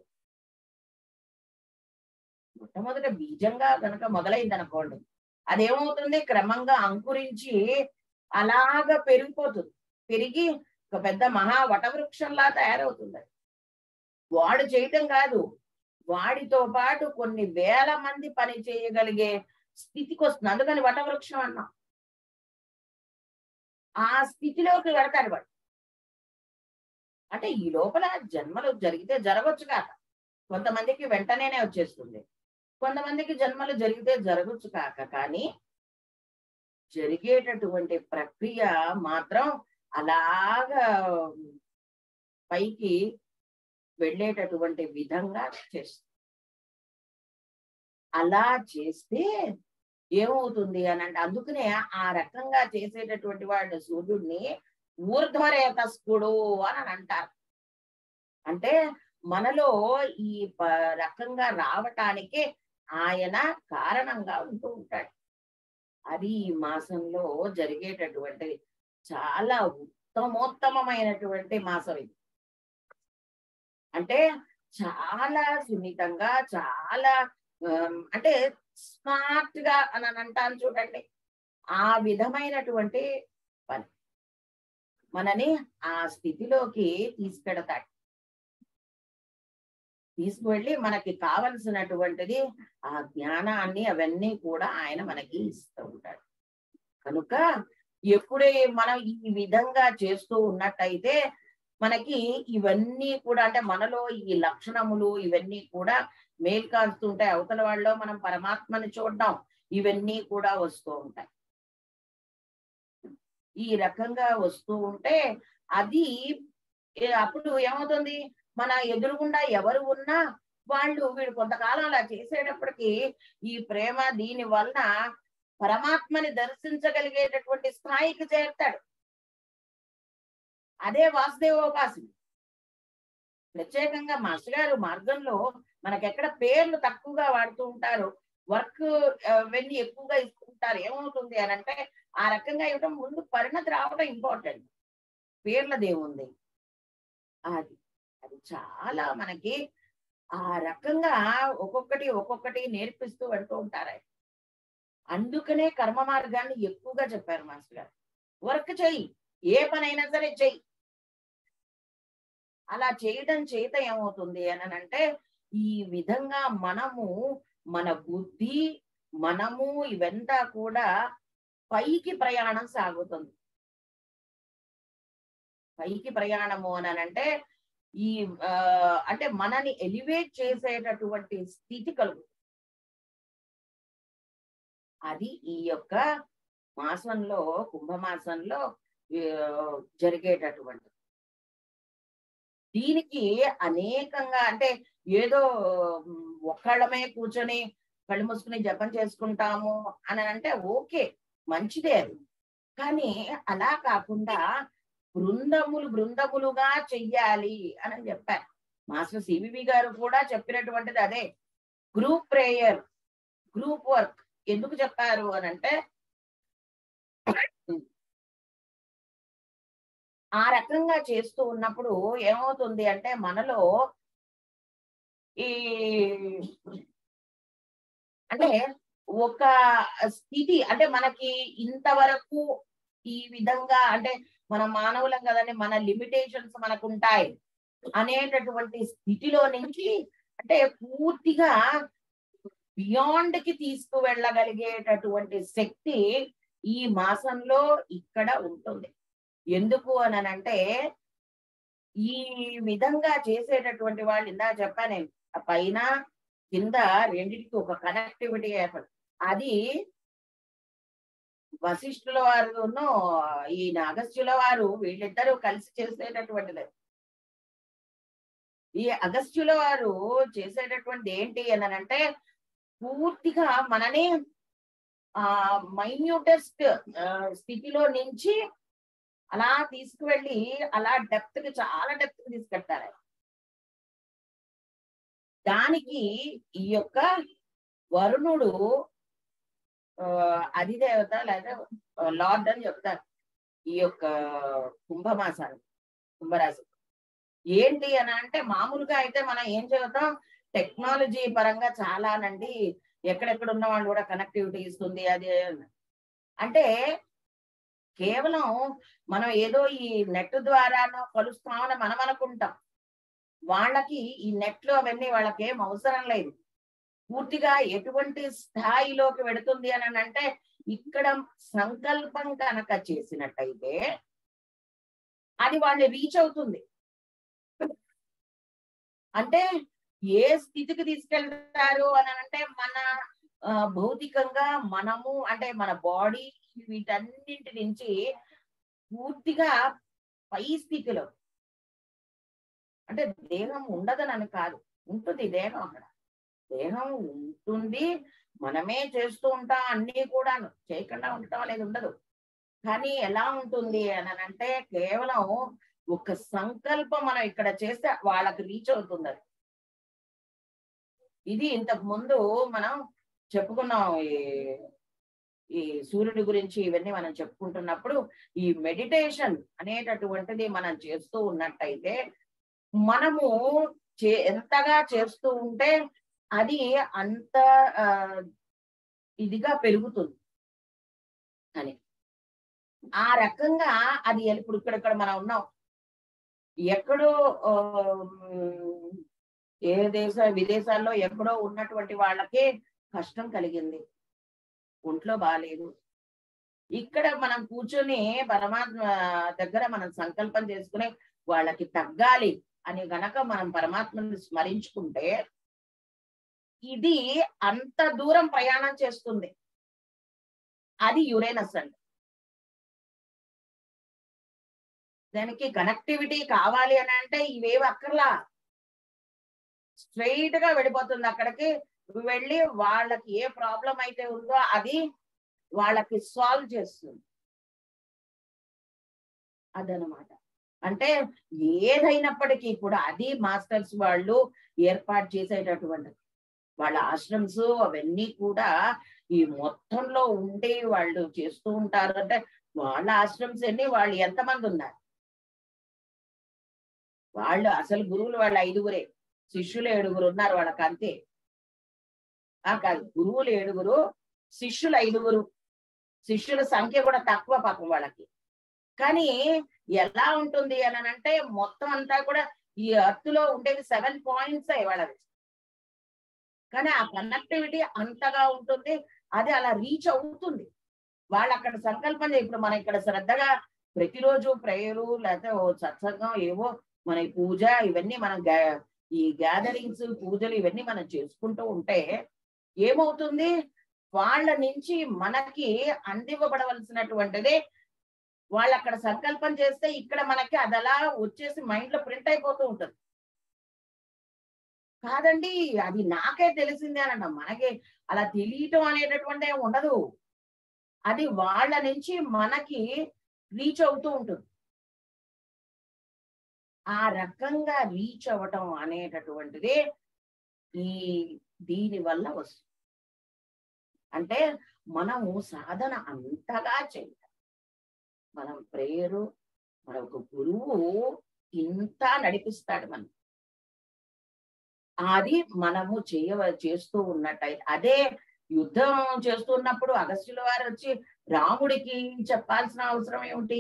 మొట్టమొదట బీజంగా కనుక మొదలైంది అనుకోండి అదేమవుతుంది క్రమంగా అంకురించి అలాగా పెరిగిపోతుంది పెరిగి ఒక పెద్ద మహా వటవృక్షంలా తయారవుతుంది వాడు చేయటం కాదు వాడితో పాటు కొన్ని వేల మంది పని చేయగలిగే స్థితికి వస్తుంది అందుకని వటవృక్షం అన్నాం ఆ స్థితిలోకి వెళతాడు వాడు అంటే ఈ లోపల జన్మలు జరిగితే జరగచ్చు కాక కొంతమందికి వెంటనేనే వచ్చేస్తుంది కొంతమందికి జన్మలు జరిగితే జరగచ్చు కాక కానీ జరిగేటటువంటి ప్రక్రియ మాత్రం అలాగా పైకి వెళ్ళేటటువంటి విధంగా చేస్తుంది అలా చేస్తే ఏమవుతుంది అని అంటే అందుకనే ఆ రకంగా చేసేటటువంటి వాడు సూర్యుడిని ఊర్ధ్వరేతస్కుడు అని అంటారు అంటే మనలో ఈ రకంగా రావటానికి ఆయన కారణంగా ఉంటూ ఉంటాడు అది ఈ మాసంలో జరిగేటటువంటి చాలా ఉత్తమోత్తమమైనటువంటి మాసం ఇది అంటే చాలా సున్నితంగా చాలా ఆమ్, అంటే స్మార్ట్ గా అని అని అంటాను చూడండి ఆ విధమైనటువంటి పని మనని ఆ స్థితిలోకి తీసుకెడతాడు తీసుకువెళ్ళి మనకి కావలసినటువంటిది ఆ జ్ఞానాన్ని అవన్నీ కూడా ఆయన మనకి ఇస్తూ ఉంటాడు కనుక ఎప్పుడే మనం ఈ విధంగా చేస్తూ ఉన్నట్టయితే మనకి ఇవన్నీ కూడా అంటే మనలో ఈ లక్షణములు ఇవన్నీ కూడా మేలు కాస్తుంటాయి అవతల వాళ్ళలో మనం పరమాత్మని చూడడం ఇవన్నీ కూడా వస్తూ ఉంటాయి ఈ రకంగా వస్తూ ఉంటే అది ఏ- అప్పుడు ఏమవుతుంది మన ఎదురుగుండా ఎవరు ఉన్నా వాళ్ళు వీడు కొంతకాలం అలా చేసేటప్పటికి ఈ ప్రేమ దీని వలన పరమాత్మని దర్శించగలిగేటటువంటి స్థాయికి చేరుతాడు అదే వాసుదేవోపాసన ప్రత్యేకంగా మాస్టర్ గారు మార్గంలో మనకెక్కడ పేర్లు తక్కువగా వాడుతూ ఉంటారు వర్క్ వెళ్ళి ఎక్కువగా ఇస్తుంటారు ఏమవుతుంది అని అంటే ఆ రకంగా ఇవ్వడం ముందు పరిణతి రావడం ఇంపార్టెంట్ పేర్లదేముంది అది అది చాలా మనకి ఆ రకంగా ఒక్కొక్కటి ఒక్కొక్కటి నేర్పిస్తూ వెళ్తూ ఉంటారు ఆయన. అందుకనే కర్మ మార్గాన్ని ఎక్కువగా చెప్పారు మాస్టర్ గారు వర్క్ చెయ్యి ఏ పనైనా సరే చెయ్యి అలా చేయడం చేత ఏమవుతుంది అని అంటే ఈ విధంగా మనము మన బుద్ధి మనము ఇవంతా కూడా పైకి ప్రయాణం సాగుతుంది పైకి ప్రయాణము అని అంటే ఈ ఆ, అంటే మనని ఎలివేట్ చేసేటటువంటి స్థితి కలుగు అది ఈ యొక్క మాసంలో కుంభమాసంలో ఆ, జరిగేటటువంటి దీనికి అనేకంగా అంటే ఏదో ఉమ్, ఒక్కళ్ళమే కూర్చొని కళ్ళు మూసుకుని జపం చేసుకుంటాము అని అంటే ఓకే మంచిదే అది కానీ అలా కాకుండా బృందములు బృందములుగా చెయ్యాలి అని చెప్పారు మాస్టర్ సివివి గారు కూడా చెప్పినటువంటిది అదే గ్రూప్ ప్రేయర్ గ్రూప్ వర్క్ ఎందుకు చెప్పారు అని అంటే ఆ రకంగా చేస్తూ ఉన్నప్పుడు ఏమవుతుంది అంటే మనలో ఈ అంటే ఒక స్థితి అంటే మనకి ఇంతవరకు ఈ విధంగా అంటే మన మానవులం కదండి మన లిమిటేషన్స్ మనకు ఉంటాయి అనేటటువంటి స్థితిలో నుంచి అంటే పూర్తిగా బియాండ్ కి తీసుకువెళ్ళగలిగేటటువంటి శక్తి ఈ మాసంలో ఇక్కడ ఉంటుంది ఎందుకు అని అంటే ఈ విధంగా చేసేటటువంటి వాళ్ళు ఇందా చెప్పాను నేను ఆ పైన కింద రెండింటికి ఒక కనెక్టివిటీ ఏర్పడు అది వశిష్ఠుల వారును ఈ అగస్త్యుల వారు వీళ్ళిద్దరూ కలిసి చేసేటటువంటిది ఈ అగస్త్యుల వారు చేసేటటువంటి ఏంటి అని అంటే పూర్తిగా మనని ఆ మైన్యూటెస్ట్ స్థితిలో నుంచి అలా తీసుకువెళ్ళి అలా డెప్త్ కి చాలా డెప్త్ కి తీసుకెళ్తారు దానికి ఈ యొక్క వరుణుడు ఆ, అధిదేవత లేదా లార్డ్ అని చెప్తారు ఈ యొక్క కుంభమాసాన్ని కుంభరాశి ఏంటి అని అంటే మామూలుగా అయితే మనం ఏం చదువుతాం టెక్నాలజీ పరంగా చాలానండి ఎక్కడెక్కడ ఉన్న వాళ్ళు కూడా కనెక్టివిటీ ఇస్తుంది అది అని. అంటే కేవలం మనం ఏదో ఈ నెట్ ద్వారానో కలుస్తామని మనం అనుకుంటాం వాళ్ళకి ఈ నెట్లు అవన్నీ వాళ్ళకి ఏం అవసరం లేదు పూర్తిగా ఎటువంటి స్థాయిలోకి వెడుతుంది అని అంటే ఇక్కడ సంకల్పం కనుక చేసినట్టయితే అది వాళ్ళని రీచ్ అవుతుంది అంటే ఏ స్థితికి తీసుకెళ్తారు అని అంటే మన ఆ, భౌతికంగా మనము అంటే మన బాడీ వీటన్నింటి నుంచి పూర్తిగా పై స్థితిలో అంటే దేహం ఉండదనని కాదు ఉంటుంది దేహం అక్కడ దేహం ఉంటుంది మనమే చేస్తూ ఉంటాం అన్ని కూడాను చేయకుండా ఉండటం అనేది ఉండదు కానీ ఎలా ఉంటుంది అని అంటే కేవలం ఒక సంకల్పం మనం ఇక్కడ చేస్తే వాళ్ళకి రీచ్ అవుతుంది అది ఇది ఇంతకు ముందు మనం చెప్పుకున్నాం ఈ ఈ సూర్యుడి గురించి ఇవన్నీ మనం చెప్పుకుంటున్నప్పుడు ఈ మెడిటేషన్ అనేటటువంటిది మనం చేస్తూ ఉన్నట్టయితే మనము చే ఎంతగా చేస్తూ ఉంటే అది అంత ఆ, ఇదిగా పెరుగుతుంది అని ఆ రకంగా అది ఇప్పుడు ఇక్కడ ఇక్కడ మనం ఉన్నాం ఎక్కడో ఆ, ఉమ్, ఏ దేశ విదేశాల్లో ఎక్కడో ఉన్నటువంటి వాళ్ళకి కష్టం కలిగింది ఒంట్లో బాగాలేదు ఇక్కడ మనం కూర్చొని పరమాత్మ దగ్గర మనం సంకల్పం చేసుకుని వాళ్ళకి తగ్గాలి అని గనక మనం పరమాత్మని స్మరించుకుంటే ఇది అంత దూరం ప్రయాణం చేస్తుంది అది యురేనస్ అండి దానికి కనెక్టివిటీ కావాలి అని అంటే ఇవేవి అక్కర్లా స్ట్రైట్ గా వెళ్ళిపోతుంది అక్కడికి వెళ్ళి వాళ్ళకి ఏ ప్రాబ్లం అయితే ఉందో అది వాళ్ళకి సాల్వ్ చేస్తుంది అదనమాట అంటే ఏదైనప్పటికీ కూడా అది మాస్టర్స్ వాళ్ళు ఏర్పాటు చేసేటటువంటిది వాళ్ళ ఆశ్రమ్స్ అవన్నీ కూడా ఈ మొత్తంలో ఉండి వాళ్ళు చేస్తూ ఉంటారు అంటే వాళ్ళ ఆశ్రమ్స్ ఎన్ని వాళ్ళు ఎంతమంది ఉన్నారు వాళ్ళు అసలు గురువులు వాళ్ళ ఐదుగురే శిష్యులు ఏడుగురు ఉన్నారు వాళ్ళకి అంతే ఆ కాదు గురువులు ఏడుగురు శిష్యులు ఐదుగురు శిష్యుల సంఖ్య కూడా తక్కువ పాపం వాళ్ళకి కానీ ఎలా ఉంటుంది అని అంటే మొత్తం అంతా కూడా ఈ ఎర్త్ లో ఉండేది సెవెన్ పాయింట్స్ వాళ్ళది కానీ ఆ కనెక్టివిటీ అంతగా ఉంటుంది అది అలా రీచ్ అవుతుంది వాళ్ళు అక్కడ సంకల్పం చే- ఇప్పుడు మనం ఇక్కడ శ్రద్ధగా ప్రతిరోజు ప్రేయరు లేకపోతే ఓ సత్సంగం ఏవో మన ఈ పూజ ఇవన్నీ మనం గా- ఈ గ్యాదరింగ్స్ పూజలు ఇవన్నీ మనం చేసుకుంటూ ఉంటే ఏమవుతుంది వాళ్ళ నుంచి మనకి అందివ్వబడవలసినటువంటిది వాళ్ళు అక్కడ సంకల్పం చేస్తే ఇక్కడ మనకి అది అలా వచ్చేసి మైండ్ లో ప్రింట్ అయిపోతూ ఉంటుంది కాదండి అది నాకే తెలిసిందే అనంట మనకి అలా తెలియటం అనేటటువంటి ఏం ఉండదు అది వాళ్ళ నుంచి మనకి రీచ్ అవుతూ ఉంటుంది ఆ రకంగా రీచ్ అవ్వటం అనేటటువంటిది ఈ దీని వల్ల వస్తుంది అంటే మనము సాధన అంతగా చేయాలి మనం ప్రేయరు మన ఒక గురువు ఇంత నడిపిస్తాడు మనం అది మనము చేయవ చేస్తూ ఉన్నట్టయితే అదే యుద్ధం చేస్తున్నప్పుడు అగస్త్యుల వారు వచ్చి రాముడికి చెప్పాల్సిన అవసరం ఏమిటి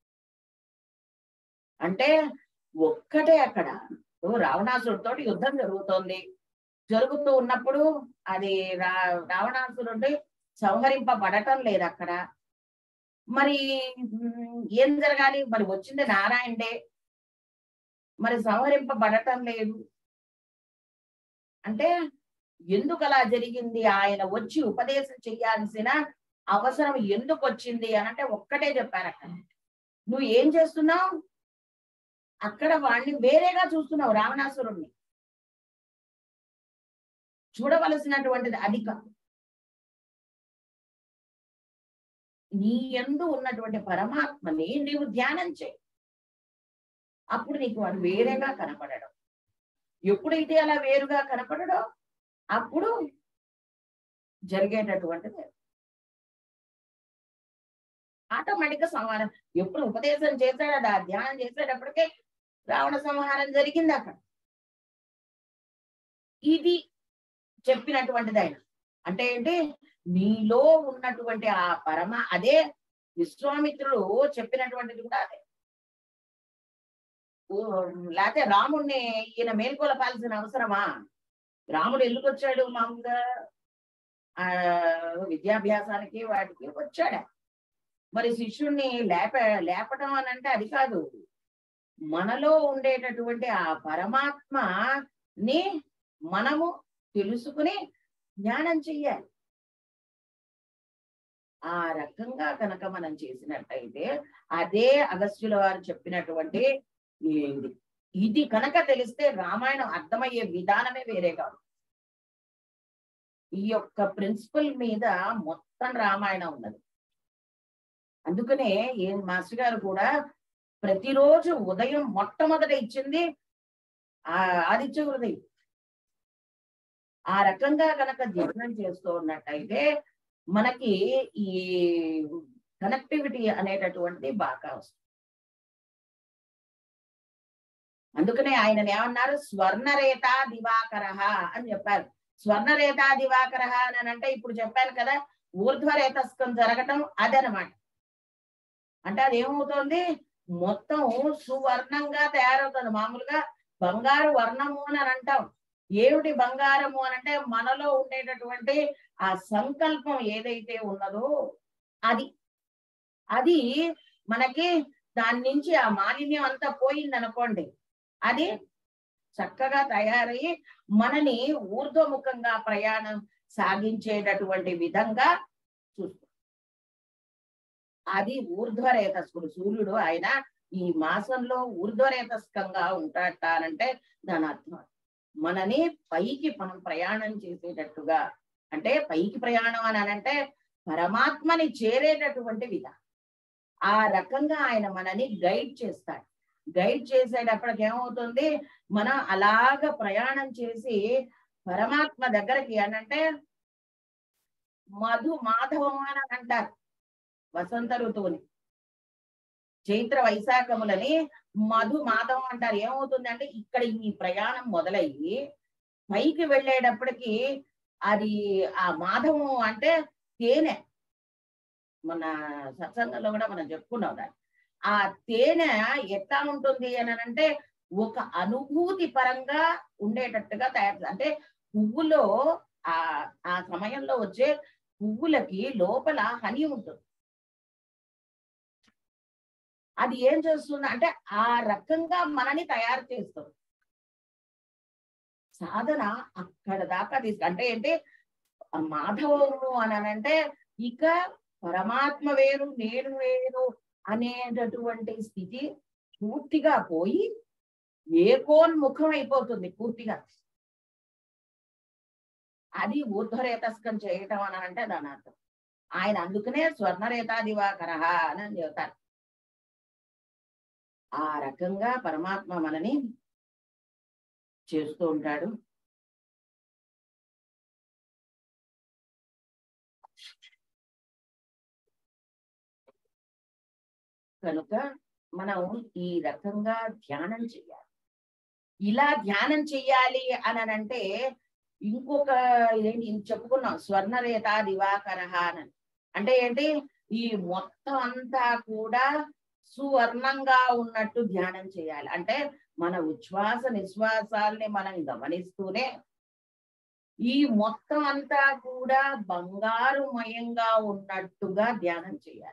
అంటే ఒక్కటే అక్కడ ఓ రావణాసురుడితో యుద్ధం జరుగుతోంది జరుగుతూ ఉన్నప్పుడు అది రా రావణాసురుడి సంహరింపబడటం లేదు అక్కడ మరి ఉమ్, ఏం జరగాలి మరి వచ్చింది నారాయణే మరి సంహరింపబడటం లేదు అంటే ఎందుకు అలా జరిగింది ఆయన వచ్చి ఉపదేశం చేయాల్సిన అవసరం ఎందుకు వచ్చింది అని అంటే ఒక్కటే చెప్పారు అక్కడ నువ్వు ఏం చేస్తున్నావు అక్కడ వాడిని వేరేగా చూస్తున్నావు రావణాసురుణ్ణి చూడవలసినటువంటిది అది కాదు నీ ఎందు ఉన్నటువంటి పరమాత్మని నీవు ధ్యానం చేయి అప్పుడు నీకు వాడు వేరేగా కనపడడం ఎప్పుడైతే అలా వేరుగా కనపడడో అప్పుడు జరిగేటటువంటిది ఆటోమేటిక్ గా సంహారం ఎప్పుడు ఉపదేశం చేశాడు ఆ ధ్యానం చేసేటప్పటికే రావణ సంహారం జరిగింది అక్కడ ఇది చెప్పినటువంటిది ఆయన అంటే ఏంటి నీలో ఉన్నటువంటి ఆ పరమ అదే విశ్వామిత్రుడు చెప్పినటువంటిది కూడా అదే ఓ, లేకపోతే రాముణ్ణి ఈయన మేల్కొలపాల్సిన అవసరమా రాముడు ఎందుకు వచ్చాడు మామూలుగా ఆ విద్యాభ్యాసానికి వాటికి వచ్చాడు మరి శిష్యుణ్ణి లేప లేపటం అని అంటే అది కాదు మనలో ఉండేటటువంటి ఆ పరమాత్మని మనము తెలుసుకుని జ్ఞానం చెయ్యాలి ఆ రకంగా కనుక మనం చేసినట్టయితే అదే అగస్త్యుల వారు చెప్పినటువంటి ఇది ఇది కనుక తెలిస్తే రామాయణం అర్థమయ్యే విధానమే వేరే కాదు ఈ యొక్క ప్రిన్సిపల్ మీద మొత్తం రామాయణం ఉన్నది అందుకనే ఏ మాస్టర్ గారు కూడా ప్రతిరోజు ఉదయం మొట్టమొదట ఇచ్చింది ఆ ఆదిత్య హృదయం ఆ రకంగా కనుక ధ్యానం చేస్తూ ఉన్నట్టయితే మనకి ఈ కనెక్టివిటీ అనేటటువంటిది బాగా వస్తుంది అందుకనే ఆయనని ఏమన్నారు స్వర్ణరేత దివాకర అని చెప్పారు స్వర్ణరేత దివాకర అని అంటే ఇప్పుడు చెప్పాను కదా ఊర్ధ్వరేతస్కం జరగటం అదనమాట అంటే అది ఏమవుతుంది మొత్తం సువర్ణంగా తయారవుతుంది మామూలుగా బంగారు వర్ణము అని అంటాం ఏమిటి బంగారము అని అంటే మనలో ఉండేటటువంటి ఆ సంకల్పం ఏదైతే ఉన్నదో అది అది మనకి దాని నుంచి ఆ మాలిన్యం అంతా పోయింది అనుకోండి అది చక్కగా తయారయ్యి మనని ఊర్ధ్వముఖంగా ప్రయాణం సాగించేటటువంటి విధంగా చూస్తాం అది ఊర్ధ్వరేతస్కుడు సూర్యుడు ఆయన ఈ మాసంలో ఊర్ధ్వరేతస్కంగా ఉంటాడటానంటే దాని అర్థం మనని పైకి మనం ప్రయాణం చేసేటట్టుగా అంటే పైకి ప్రయాణం అని అంటే పరమాత్మని చేరేటటువంటి విధానం ఆ రకంగా ఆయన మనని గైడ్ చేస్తాడు గైడ్ చేసేటప్పటికి ఏమవుతుంది మనం అలాగ ప్రయాణం చేసి పరమాత్మ దగ్గరికి అనంటే మధు మాధవం అని అంటారు వసంత ఋతువుని చైత్ర వైశాఖములని మధు మాధవం అంటారు ఏమవుతుంది అంటే ఇక్కడ ఈ ప్రయాణం మొదలయ్యి పైకి వెళ్ళేటప్పటికి అది ఆ మాధవం అంటే తేనె మన సత్సంగంలో కూడా మనం చెప్పుకున్నాం దాన్ని ఆ తేనె ఎట్లా ఉంటుంది అని అంటే ఒక అనుభూతి పరంగా ఉండేటట్టుగా తయారు అంటే పువ్వులో ఆ ఆ సమయంలో వచ్చే పువ్వులకి లోపల హని ఉంటుంది అది ఏం చేస్తుంది అంటే ఆ రకంగా మనని తయారు చేస్తుంది సాధన అక్కడ దాకా తీసుకు అంటే ఏంటి ఆ మాధవము అని అంటే ఇక పరమాత్మ వేరు నేను వేరు అనేటటువంటి స్థితి పూర్తిగా పోయి ఏకోన్ముఖం అయిపోతుంది పూర్తిగా అది ఊర్ధ్వరేతస్కం చేయటం అని అంటే దాని అర్థం ఆయన అందుకనే స్వర్ణరేతా దివాకర అని చెబుతారు ఆ రకంగా పరమాత్మ మనని చేస్తూ ఉంటాడు కనుక మనం ఈ రకంగా ధ్యానం చెయ్యాలి ఇలా ధ్యానం చెయ్యాలి అని అంటే ఇంకొక ఇదేంటి ఇది చెప్పుకున్నాం స్వర్ణరేత దివాకర అని అంటే ఏంటి ఈ మొత్తం అంతా కూడా సువర్ణంగా ఉన్నట్టు ధ్యానం చేయాలి అంటే మన ఉచ్ఛ్వాస నిశ్వాసాల్ని మనం గమనిస్తూనే ఈ మొత్తం అంతా కూడా బంగారుమయంగా ఉన్నట్టుగా ధ్యానం చేయాలి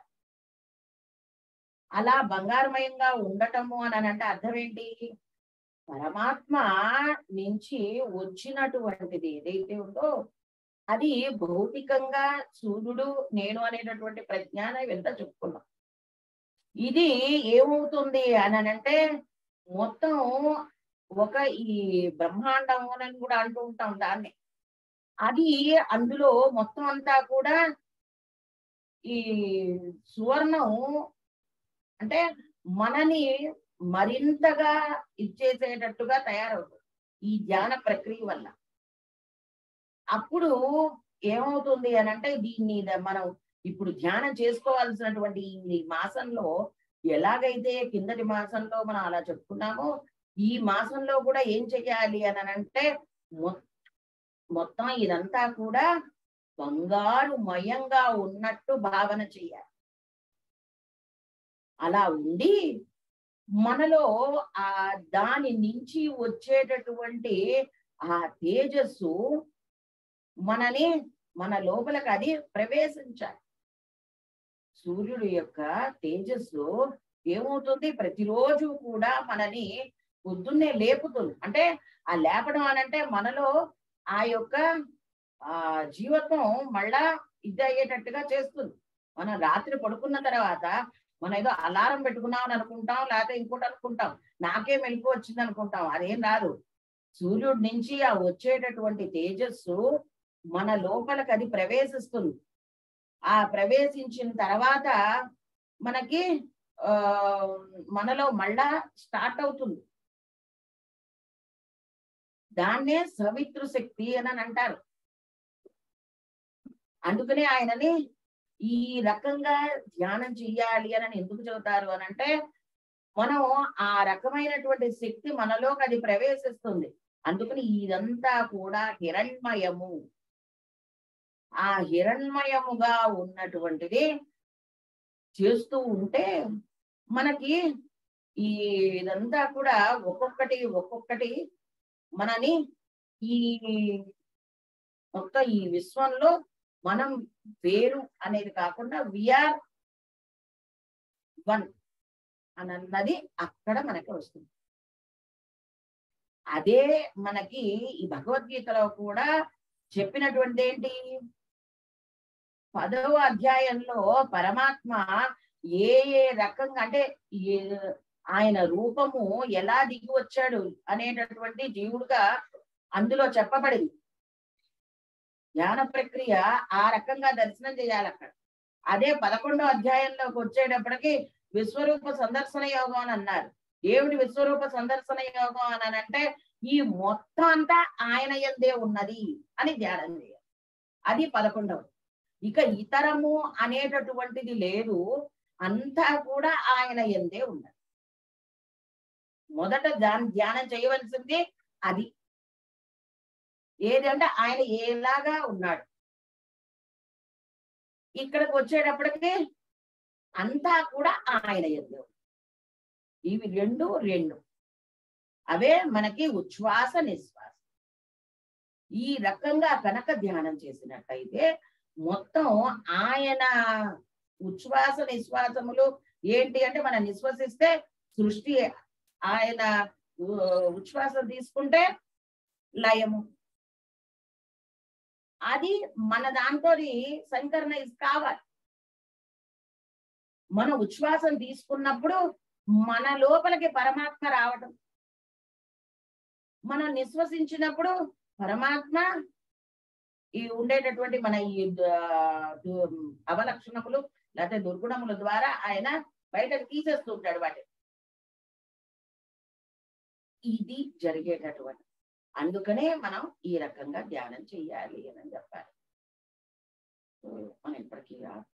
అలా బంగారుమయంగా ఉండటము అని అంటే అర్థం ఏంటి పరమాత్మ నుంచి వచ్చినటువంటిది ఏదైతే ఉందో అది భౌతికంగా సూర్యుడు నేను అనేటటువంటి ప్రజ్ఞానం ఇవంతా చెప్పుకున్నాం ఇది ఏమవుతుంది అని అంటే మొత్తం ఒక ఈ బ్రహ్మాండం అని కూడా అంటూ ఉంటాం దాన్ని అది అందులో మొత్తం అంతా కూడా ఈ సువర్ణం అంటే మనని మరింతగా ఇచ్చేసేటట్టుగా తయారవుతుంది ఈ ధ్యాన ప్రక్రియ వల్ల అప్పుడు ఏమవుతుంది అని అంటే దీన్ని మనం ఇప్పుడు ధ్యానం చేసుకోవాల్సినటువంటి ఈ మాసంలో ఎలాగైతే కిందటి మాసంలో మనం అలా చెప్పుకున్నామో ఈ మాసంలో కూడా ఏం చెయ్యాలి అని అంటే మొత్తం ఇదంతా కూడా బంగారు మయంగా ఉన్నట్టు భావన చెయ్యాలి అలా ఉండి మనలో ఆ దాని నుంచి వచ్చేటటువంటి ఆ తేజస్సు మనని మన లోపలికి అది ప్రవేశించాలి సూర్యుడు యొక్క తేజస్సు ఏమవుతుంది ప్రతిరోజు కూడా మనని పొద్దున్నే లేపుతుంది అంటే ఆ లేపడం అనంటే మనలో ఆ యొక్క ఆ జీవత్వం మళ్ళా ఇది అయ్యేటట్టుగా చేస్తుంది మనం రాత్రి పడుకున్న తర్వాత మనం ఏదో అలారం పెట్టుకున్నాం అని అనుకుంటాం లేకపోతే ఇంకోటి అనుకుంటాం నాకే మెలకు వచ్చింది అనుకుంటాం అదేం రాదు సూర్యుడి నుంచి ఆ వచ్చేటటువంటి తేజస్సు మన లోపలికి అది ప్రవేశిస్తుంది ఆ ప్రవేశించిన తర్వాత మనకి ఆ మనలో మళ్ళా స్టార్ట్ అవుతుంది దాన్నే సవితృ శక్తి అని అంటారు అందుకనే ఆయనని ఈ రకంగా ధ్యానం చెయ్యాలి అని ఎందుకు చెబుతారు అని అంటే మనం ఆ రకమైనటువంటి శక్తి మనలోకి అది ప్రవేశిస్తుంది అందుకని ఇదంతా కూడా హిరణ్మయము ఆ హిరణ్మయముగా ఉన్నటువంటిది చేస్తూ ఉంటే మనకి ఈ ఇదంతా కూడా ఒక్కొక్కటి ఒక్కొక్కటి మనని ఈ మొత్తం ఈ విశ్వంలో మనం వేరు అనేది కాకుండా విఆర్ వన్ అని అన్నది అక్కడ మనకి వస్తుంది అదే మనకి ఈ భగవద్గీతలో కూడా చెప్పినటువంటి ఏంటి పదవ అధ్యాయంలో పరమాత్మ ఏ ఏ రకంగా అంటే ఏ- ఆయన రూపము ఎలా దిగి వచ్చాడు అనేటటువంటి జీవుడుగా అందులో చెప్పబడింది ధ్యాన ప్రక్రియ ఆ రకంగా దర్శనం చేయాలి అక్కడ అదే పదకొండో అధ్యాయంలోకి వచ్చేటప్పటికి విశ్వరూప సందర్శన యోగం అని అన్నారు దేవుడి విశ్వరూప సందర్శన యోగం అని అంటే ఈ మొత్తం అంతా ఆయన ఎందే ఉన్నది అని ధ్యానం చేయాలి అది పదకొండవది ఇక ఇతరము అనేటటువంటిది లేదు అంతా కూడా ఆయన ఎందే ఉన్నది మొదట ధ్యాన- ధ్యానం చేయవలసింది అది ఏది అంటే ఆయన ఏలాగా ఉన్నాడు ఇక్కడికి వచ్చేటప్పటికి అంతా కూడా ఆయన ఎందు ఇవి రెండు రెండు అవే మనకి ఉచ్ఛ్వాస నిశ్వాస ఈ రకంగా కనుక ధ్యానం చేసినట్టయితే మొత్తం ఆయన ఉచ్ఛ్వాస నిశ్వాసములు ఏంటి అంటే మనం నిశ్వసిస్తే సృష్టి ఆయన ఉ- ఉచ్ఛ్వాసం తీసుకుంటే లయము అది మన దాంతో సంకరణైజ్ కావాలి మన ఉచ్ఛ్వాసం తీసుకున్నప్పుడు మన లోపలికి పరమాత్మ రావటం మనం నిశ్వసించినప్పుడు పరమాత్మ ఈ ఉండేటటువంటి మన ఈ ద- దు- అవలక్షణములు లేకపోతే దుర్గుణముల ద్వారా ఆయన బయటకు తీసేస్తుంటాడు వాటి ఇది జరిగేటటువంటి అందుకనే మనం ఈ రకంగా ధ్యానం చెయ్యాలి అని చెప్పాలి సో మనం ఇప్పటికీ